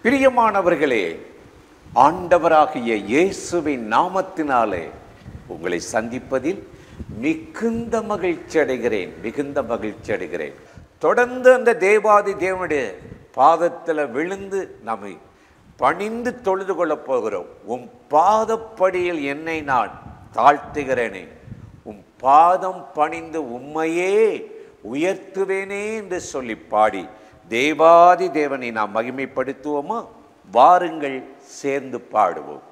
பிரியமானவர்களே ஆண்டவராகிய இயேசுவின் நாமத்தினாலே உங்களை சந்திப்பதில் மிகுந்த மகிழ்ச்சி அடைகிறேன் மிகுந்த மகிழ்ச்சி அடைகிறேன் தொடர்ந்து அந்த தேவாதி தேவனுடைய பாதத்தில் விழுந்து நம்மை பணிந்து தொழுது கொள்ளப் போகிறோம் உம் பாதப்படியில் என்னை நான் தாழ்த்துகிறேனே உம் பாதம் பணிந்து உம்மையே உயர்த்துவேனே என்று சொல்லி பாடி தேவாதி தேவனை நாம் மகிமைப்படுத்துவோமா வாருங்கள் சேர்ந்து பாடுவோம்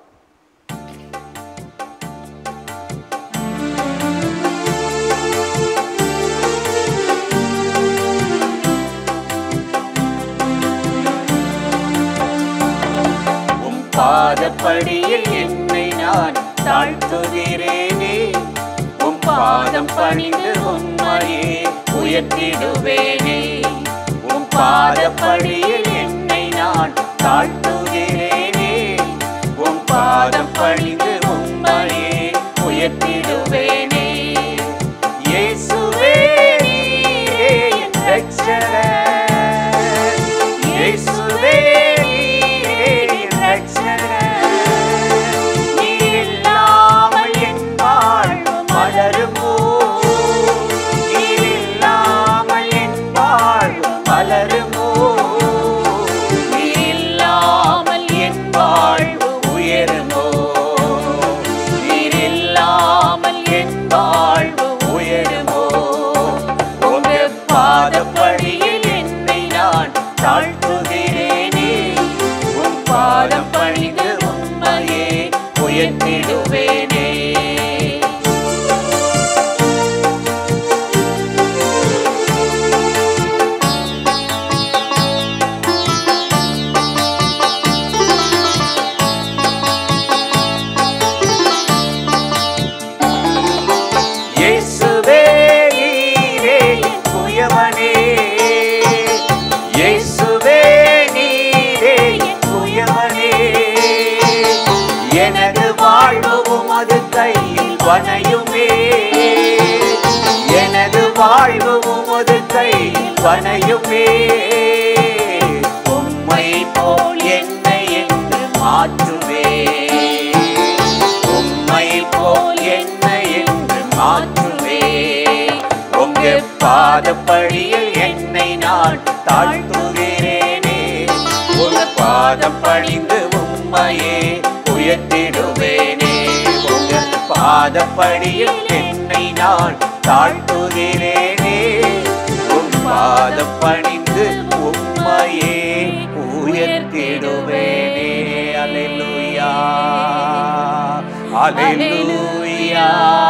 உம் பாதப்படியில் என்னை நான் தாழ்த்துகிறேனே உம் பாதம் பணிந்து உம்மையே உயர்த்திடுவேனே உம் பாதப்படியில் என்னை நான் தாழ்த்துகிறேனே உம் பாதம் பணிந்து உம்மையே உயர்த்திடுவேனே இயேசுவே நீரே என் ரட்சகர் இயேசுவே நீரே என் ரட்சகர். நீர் இல்லாமல் என் வாழ்வு மலருமோ? நீர் இல்லாமல் என் வாழ்வு மலருமோ? நீர் இல்லாமல் என் வாழ்வு உயருமோ? நீர் இல்லாமல் என் வாழ்வு உயருமோ? உங்க பாதப்படியில் என்னை நான் தாழ்த்துகிறேனே உம் பாதம் பணிந்து உண்மையே உயர்த்திடுவேனே இயேசுவே நீரே என் குயவனே இயேசுவே நீரே என் குயவனே எனது வாழ்வு உமது கையில் வனையுமே எனது வாழ்வு உமது கையில் வனையுமே உம்மை போல் என்னை என்று மாற்றுவே உம்மை போல் என்னை என்று மாற்றுவே உங்க பாதப்படியில் என்னை நான் தாழ்த்துகிறேனே உங்க பாதம் பணிந்து உம்மையே உயர்த்திடுவேனே உங்க பாதப்படியில் என்னை நான் தாழ்த்துகிறேனே உம் பாதம் பணிந்து உம்மையே உயர்த்திடுவேனே அலையிலுயா அலையிலுயா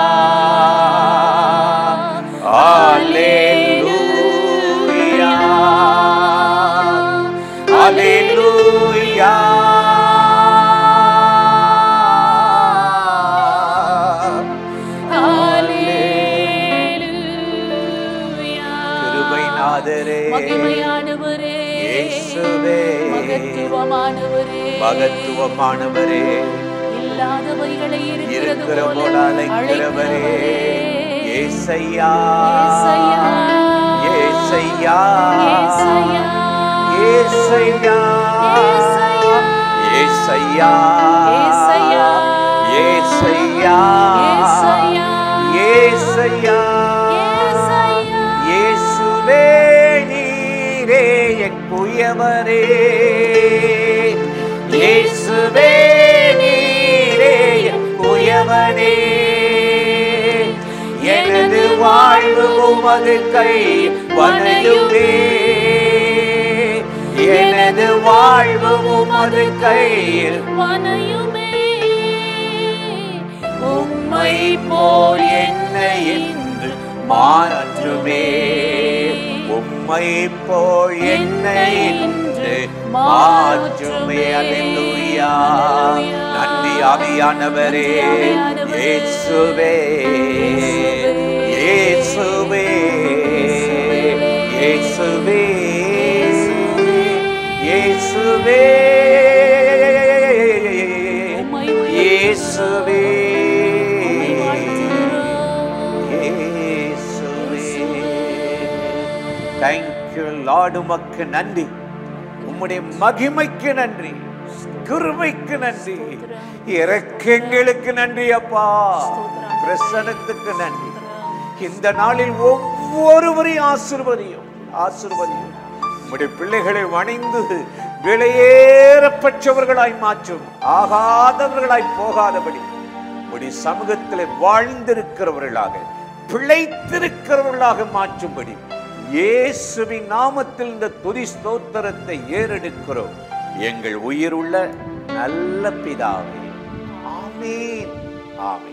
அலையிலுயா அலையிலுயா கிருபைநாதரே மகிமையானவரே இயேசுவே மகத்துவமானவரே மகத்துவமானவரே இல்லாதவைகளை இருக்கிறது இருக்கிற போல போல அழைக்கிறவரே அழைக்கிறவரே. ஏசையா ஏசையா. ஏசையா ஏசையா. ஏசையா ஏசையா. ஏசையா ஏசையா. ஏசையா ஏசையா. ஏசையா ஏசையா. இயேசுவே நீரே என் குயவரே இயேசுவே நீரே என் குயவனே எனது வாழ்வு உமது கை வனையுமே எனது வாழ்வு உமது கையில் வனையுமே உம்மை போல் என்னை என்று மாற்றுமே உம்மை போல் என்னை என்று மாற்றுமே அல்லேலூயா நன்றி ஆவியானவரே இயேசுவே இயேசுவே இயேசுவே இயேசுவே உம்மை இயேசுவே உம்மை வாழ்த்துகிறோம். இயேசுவே தேங்க்யூ லார்டு உமக்கு நன்றி உம் உம்முடைய மகிமைக்கு நன்றி கிருபைக்கு நன்றி இறக்கங்களுக்கு நன்றி அப்பா பிரசனத்துக்கு நன்றி இந்த நாளில் ஒவ்வொருவரையும் ஆசிர்வதியும் ஆசிர்வதியும் உம்முடைய பிள்ளைகளை வணிந்து விலையேறப்பட்டவர்களாய் மாற்றும் ஆகாதவர்களாய் போகாதபடி உம்முடைய சமூகத்தில் வாழ்ந்திருக்கிறவர்களாக பிழைத்திருக்கிறவர்களாக மாற்றும்படி இயேசுவின் நாமத்தில் இந்த துதி ஸ்தோத்திரத்தை ஏறெடுக்கிறோம் எங்கள் உயிருள்ள நல்ல பிதாவே ஆமீன் ஆமீன்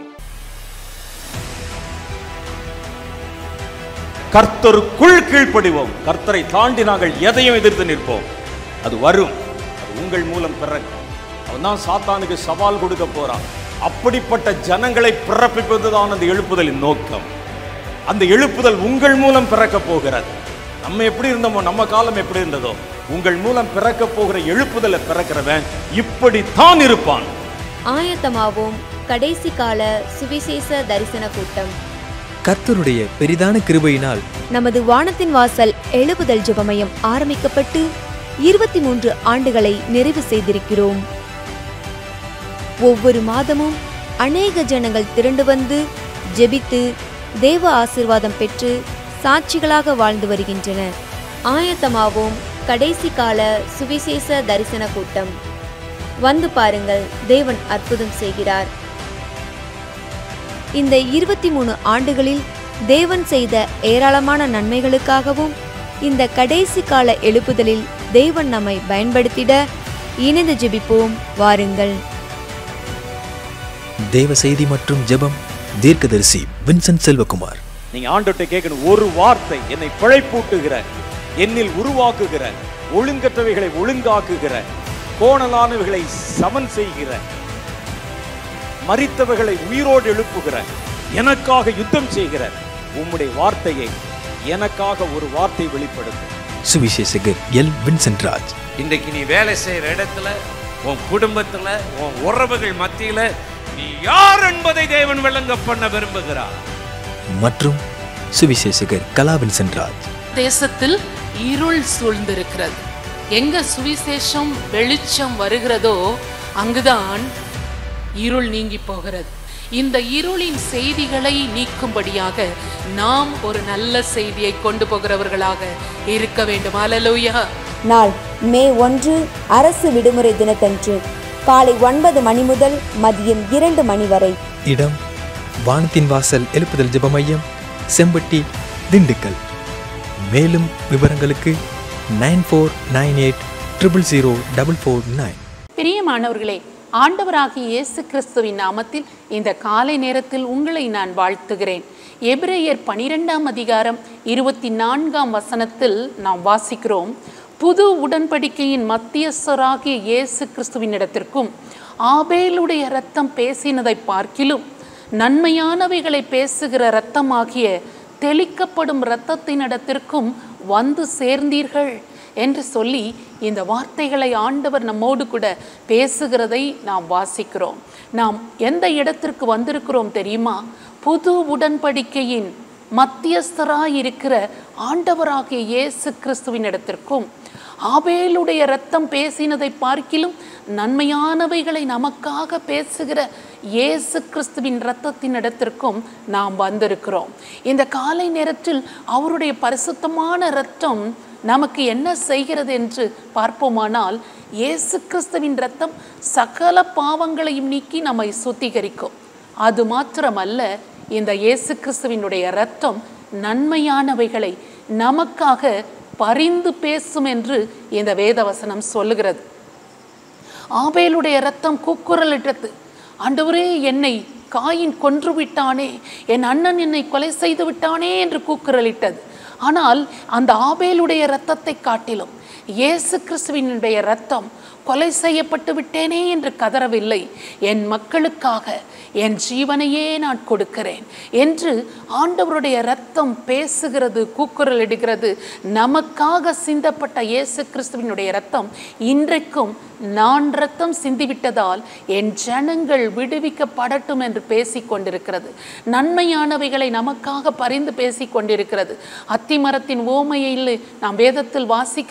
கர்த்தருக்குள் கீழ்ப்படிவோம் கர்த்தரை தாண்டி நாங்கள் எதையும் எதிர்த்து நிற்போம் அது வரும் அது உங்கள் மூலம் பிறக்கும் அவன் தான் சாத்தானுக்கு சவால் கொடுக்க போறான் அப்படிப்பட்ட ஜனங்களை பிறப்பிப்பதுதான் அந்த எழுப்புதலின் நோக்கம் அந்த எழுப்புதல் உங்கள் மூலம் பிறக்க போகிறது நம்ம எப்படி இருந்தோமோ நம்ம காலம் எப்படி இருந்ததோ உங்கள் மூலம் பிறக்க போகிற எழுப்புதலை பிறக்கிறவன் இப்படித்தான் இருப்பான் ஆயத்தமாவோம் கடைசி கால சுவிசேஷ தரிசன கூட்டம் கர்த்தருடைய பெரிதான கிருபையினால் நமது வானத்தின் வாசல் எழுப்புதல் ஜெபமயம் ஆரம்பிக்கப்பட்டு இருபத்தி மூன்று ஆண்டுகளை நிறைவு செய்திருக்கிறோம் ஒவ்வொரு மாதமும் அநேக ஜனங்கள் திரண்டு வந்து ஜெபித்து தேவ ஆசீர்வாதம் பெற்று சாட்சிகளாக வாழ்ந்து வருகின்றனர் ஆயத்தமாவோம் கடைசி கால சுவிசேஷ தரிசன கூட்டம் வந்து பாருங்கள் தேவன் அற்புதம் செய்கிறார் இந்த இருபத்தி மூணு ஆண்டுகளில் தேவன் செய்த ஏராளமான நன்மைகளுக்காகவும் இந்த கடைசி கால எழுப்புதலில் தேவன் நம்மை பயன்படுத்திட இணைந்து ஜெபிப்போம் வாருங்கள் தேவ செய்தி மற்றும் ஜெபம் தீர்க்கதரிசி வின்சென்ட் செல்வகுமார் நீங்க ஆண்டவர்கிட்ட கேட்கணும் ஒரு வார்த்தை என்னை பிழைப்பூட்டுகிற என்னில் உருவாக்குகிற ஒழுங்கற்றவைகளை ஒழுங்காக்குகிற கோணலானவைகளை சமன் செய்கிற மரித்தவைகளை உயிரோடு எழுப்புகிற எனக்காக யுத்தம் செய்கிற உம்முடைய வார்த்தையை எனக்காக ஒரு வார்த்தை வெளிப்படுத்தும் சுவிசேஷகர் எல் வின்சென்ட் ராஜ் இன்றைக்கு நீ வேலை செய்யற இடத்துல உன் குடும்பத்துல உன் உறவுகள் மத்தியில நீ யார் என்பதை தேவன் விளங்க பண்ண விரும்புகிறார் மற்றும் சுவிசேஷகர் கலா வின்சென்ட் ராஜ் தேசத்தில் இருள் சூழ்ந்திருக்கிறது எங்க சுவிசேஷம் வெளிச்சம் வருகிறதோ அங்குதான் இருள் நீங்கி போகிறது இந்த இருளின் செய்திகளை நீக்கும்படியாக நாம் ஒரு நல்ல செய்தியை கொண்டு போகிறவர்களாக இருக்க வேண்டும் அலலூயா நாள் மே ஒன்று அரசு விடுமுறை தினத்தன்று காலை ஒன்பது மணி முதல் மதியம் இரண்டு மணி வரை இடம் வானத்தின் வாசல் எழுப்புதல் ஜெப மையம் செம்பட்டி திண்டுக்கல் மேலும் விவரங்களுக்கு nine four nine eight triple zero double four nine பிரியமானவர்களே ஆண்டவராகிய இயேசு கிறிஸ்துவின் நாமத்தில் இந்த காலை நேரத்தில் உங்களை நான் வாழ்த்துகிறேன் எபிரேயர் பனிரெண்டாம் அதிகாரம் இருபத்தி நான்காம் வசனத்தில் நாம் வாசிக்கிறோம் புது உடன்படிக்கையின் மத்தியஸ்தராகிய இயேசு கிறிஸ்துவினிடத்திற்கும் ஆபேலுடைய இரத்தம் பேசினதை பார்க்கிலும் நன்மையானவைகளை பேசுகிற இரத்தமாகிய தெளிக்கப்படும் இரத்தத்தினிடத்திற்கும் வந்து சேர்ந்தீர்கள் என்று சொல்லி இந்த வார்த்தைகளை ஆண்டவர் நம்மோடு கூட பேசுகிறதை நாம் வாசிக்கிறோம் நாம் எந்த இடத்திற்கு வந்திருக்கிறோம் தெரியுமா புது உடன்படிக்கையின் மத்தியஸ்தராய் இருக்கிற ஆண்டவராகிய இயேசு கிறிஸ்துவின் இடத்திற்கும் ஆபேலுடைய இரத்தம் பேசினதை பார்க்கிலும் நன்மையானவைகளை நமக்காக பேசுகிற இயேசு கிறிஸ்துவின் இரத்தத்தின் இடத்திற்கும் நாம் வந்திருக்கிறோம் இந்த காலை நேரத்தில் அவருடைய பரிசுத்தமான இரத்தம் நமக்கு என்ன செய்கிறது என்று பார்ப்போமானால் இயேசு கிறிஸ்துவின் இரத்தம் சகல பாவங்களையும் நீக்கி நம்மை சுத்திகரிக்கும் அது மாத்திரமல்ல இந்த இயேசு கிறிஸ்துவினுடைய இரத்தம் நன்மையானவைகளை நமக்காக பரிந்து பேசும் என்று இந்த வேதவசனம் சொல்லுகிறது ஆபேலுடைய இரத்தம் கூக்குரலிட்டது ஆண்டவரே என்னை காயின் கொன்று விட்டானே என் அண்ணன் என்னை கொலை செய்து விட்டானே என்று கூக்குரலிட்டது ஆனால் அந்த ஆபேலுடைய இரத்தத்தை காட்டிலும் இயேசு கிறிஸ்துவினுடைய இரத்தம் கொலை செய்யப்பட்டு விட்டேனே என்று கதறவில்லை என் மக்களுக்காக என் ஜீவனையே நான் கொடுக்கிறேன் என்று ஆண்டவருடைய இரத்தம் பேசுகிறது கூக்குரலிடுகிறது நமக்காக சிந்தப்பட்ட இயேசு கிறிஸ்துவினுடைய இரத்தம் இன்றைக்கும் நான் இரத்தம் சிந்திவிட்டதால் என் ஜனங்கள் விடுவிக்கப்படட்டும் என்று பேசிக் கொண்டிருக்கிறது நன்மையானவைகளை நமக்காக பரிந்து பேசிக் கொண்டிருக்கிறது அத்திமரத்தின் ஓமையில் நாம் வேதத்தில் வாசிக்கிற போது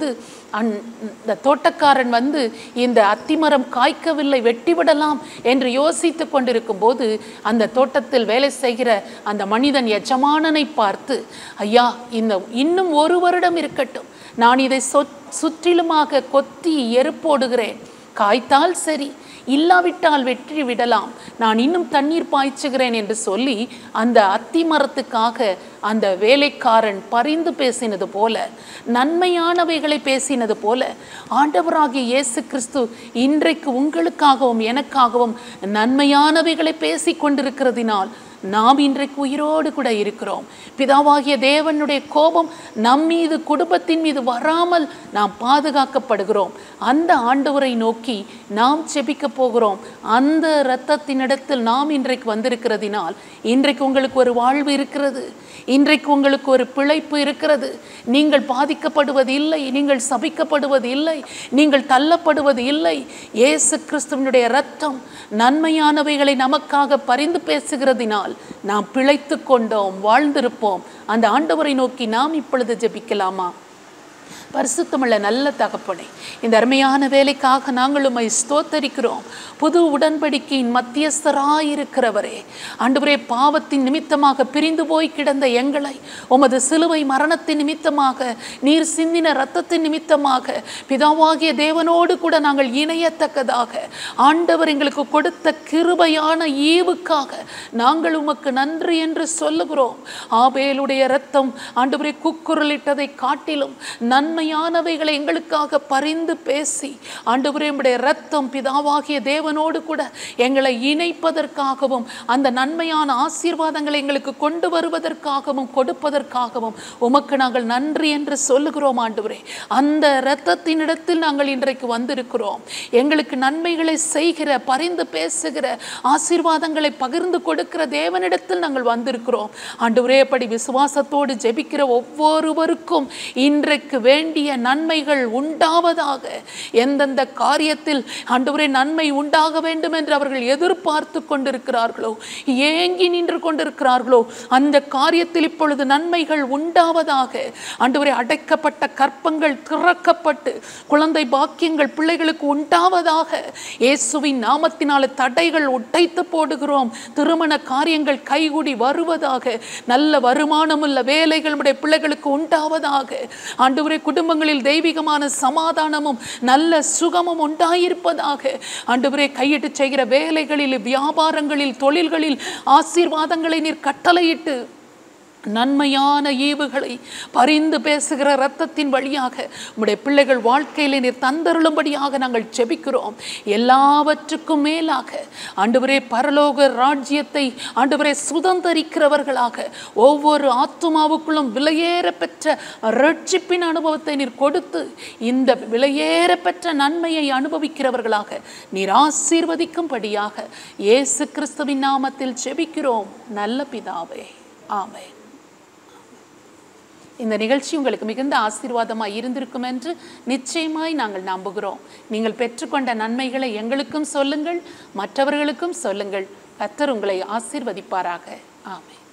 பொழுது அந் இந்த தோட்டக்காரன் வந்து இந்த அத்திமரம் காய்க்கவில்லை வெட்டிவிடலாம் என்று யோசித்து கொண்டிருக்கும் போது அந்த தோட்டத்தில் வேலை செய்கிற அந்த மனிதன் எஜமானனை பார்த்து ஐயா இந்த இன்னும் ஒரு வருடம் இருக்கட்டும் நான் இதை சொ சுற்றிலுமாக கொத்தி எருப்போடுகிறேன் காய்த்தால் சரி இல்லாவிட்டால் வெற்றி விடலாம் நான் இன்னும் தண்ணீர் பாய்ச்சுகிறேன் என்று சொல்லி அந்த அத்தி மரத்துக்காக அந்த வேலைக்காரன் பரிந்து பேசினது போல நன்மையானவைகளை பேசினது போல ஆண்டவராகிய இயேசு கிறிஸ்து இன்றைக்கு உங்களுக்காகவும் எனக்காகவும் நன்மையானவைகளை பேசி கொண்டிருக்கிறதினால் நாம் இன்றைக்கு உயிரோடு கூட இருக்கிறோம் பிதாவாகிய தேவனுடைய கோபம் நம் மீது குடும்பத்தின் மீது வராமல் நாம் பாதுகாக்கப்படுகிறோம் அந்த ஆண்டவரை நோக்கி நாம் செபிக்க போகிறோம் அந்த இரத்தத்தினிடத்தில் நாம் இன்றைக்கு வந்திருக்கிறதினால் இன்றைக்கு உங்களுக்கு ஒரு வாழ்வு இருக்கிறது இன்றைக்கு உங்களுக்கு ஒரு பிழைப்பு இருக்கிறது நீங்கள் பாதிக்கப்படுவது இல்லை நீங்கள் சபிக்கப்படுவது இல்லை நீங்கள் தள்ளப்படுவது இல்லை இயேசு கிறிஸ்துவனுடைய இரத்தம் நன்மையானவைகளை நமக்காக பரிந்து பேசுகிறதினால் நாம் பிழைத்து கொண்டோம் வாழ்ந்திருப்போம் அந்த ஆண்டவரை நோக்கி நாம் இப்பொழுது ஜெபிக்கலாமா பரிசுத்தமுள்ள நல்ல தகப்பனே இந்த அருமையான வேலைக்காக நாங்கள் உம்மை ஸ்தோத்தரிக்கிறோம் புது உடன்படிக்கையின் மத்தியஸ்தராயிருக்கிறவரே ஆண்டவரே பாவத்தின் நிமித்தமாக பிரிந்து போய் கிடந்த எங்களை உமது சிலுவை மரணத்தின் நிமித்தமாக நீர் சிந்தின இரத்தத்தின் நிமித்தமாக பிதாவாகிய தேவனோடு கூட நாங்கள் இணையத்தக்கதாக ஆண்டவர் எங்களுக்கு கொடுத்த கிருபையான ஈவுக்காக நாங்கள் உமக்கு நன்றி என்று சொல்லுகிறோம் ஆபேலுடைய இரத்தம் ஆண்டவரே குக்குரலிட்டதை காட்டிலும் நன்மையானவைகளை எங்களுக்காக பரிந்து பேசி ஆண்டவரே உம்முடைய இரத்தம் பிதாவாகிய தேவனோடு கூட எங்களை இணைப்பதற்காகவும் அந்த நன்மையான ஆசீர்வாதங்களை எங்களுக்கு கொண்டு வருவதற்காகவும் கொடுப்பதற்காகவும் உமக்கு நாங்கள் நன்றி என்று சொல்லுகிறோம் ஆண்டவரே அந்த இரத்தத்தினிடத்தில் நாங்கள் இன்றைக்கு வந்திருக்கிறோம் எங்களுக்கு நன்மைகளை செய்கிற பரிந்து பேசுகிற ஆசீர்வாதங்களை பகிர்ந்து கொடுக்கிற தேவனிடத்தில் நாங்கள் வந்திருக்கிறோம் ஆண்டவரே அப்படி விசுவாசத்தோடு ஜெபிக்கிற ஒவ்வொருவருக்கும் இன்றைக்கு வேண்டிய நன்மைகள் உண்டாவதாக எந்தெந்த காரியத்தில் ஆண்டவரே நன்மை உண்டாக வேண்டும் என்று அவர்கள் எதிர்பார்த்து கொண்டிருக்கிறார்களோ ஏங்கி நின்று கொண்டிருக்கிறார்களோ அந்த காரியத்தில் இப்பொழுது நன்மைகள் உண்டாவதாக ஆண்டவரே அடைக்கப்பட்ட கற்பங்கள் திறக்கப்பட்டு குழந்தை பாக்கியங்கள் பிள்ளைகளுக்கு உண்டாவதாக இயேசுவின் நாமத்தினால தடைகள் உடைத்து போடுகிறோம் திருமண காரியங்கள் கைகூடி வருவதாக நல்ல வருமானமுள்ள வேலைகள் உடைய பிள்ளைகளுக்கு உண்டாவதாக ஆண்டவரே குடும்பங்களில் தெய்வீகமான சமாதானமும் நல்ல சுகமும் உண்டாயிருப்பதாக ஆண்டவரே கையிட்டு செய்கிற வேலைகளில் வியாபாரங்களில் தொழில்களில் ஆசீர்வாதங்களை நீர் கட்டளையிட்டு நன்மையான ஈவுகளை பரிந்து பேசுகிற இரத்தத்தின் வழியாக உம்முடைய பிள்ளைகள் வாழ்க்கையிலே நீர் தந்தருளும்படியாக நாங்கள் ஜெபிக்கிறோம் எல்லாவற்றுக்கும் மேலாக ஆண்டவரே பரலோக ராஜ்யத்தை ஆண்டவரே சுதந்தரிக்கிறவர்களாக ஒவ்வொரு ஆத்துமாவுக்குள்ளும் விலையேற பெற்ற ரட்சிப்பின் அனுபவத்தை நீர் கொடுத்து இந்த விலையேற பெற்ற நன்மையை அனுபவிக்கிறவர்களாக நீர் ஆசீர்வதிக்கும்படியாக இயேசு கிறிஸ்துவின் நாமத்தில் ஜெபிக்கிறோம் நல்ல பிதாவே ஆமென் இந்த நிகழ்ச்சி உங்களுக்கு மிகுந்த ஆசீர்வாதமாய் இருந்திருக்கும் என்று நிச்சயமாய் நாங்கள் நம்புகிறோம் நீங்கள் பெற்றுக்கொண்ட நன்மைகளை எங்களுக்கும் சொல்லுங்கள் மற்றவர்களுக்கும் சொல்லுங்கள் கர்த்தர் உங்களை ஆசீர்வதிப்பாராக ஆமென்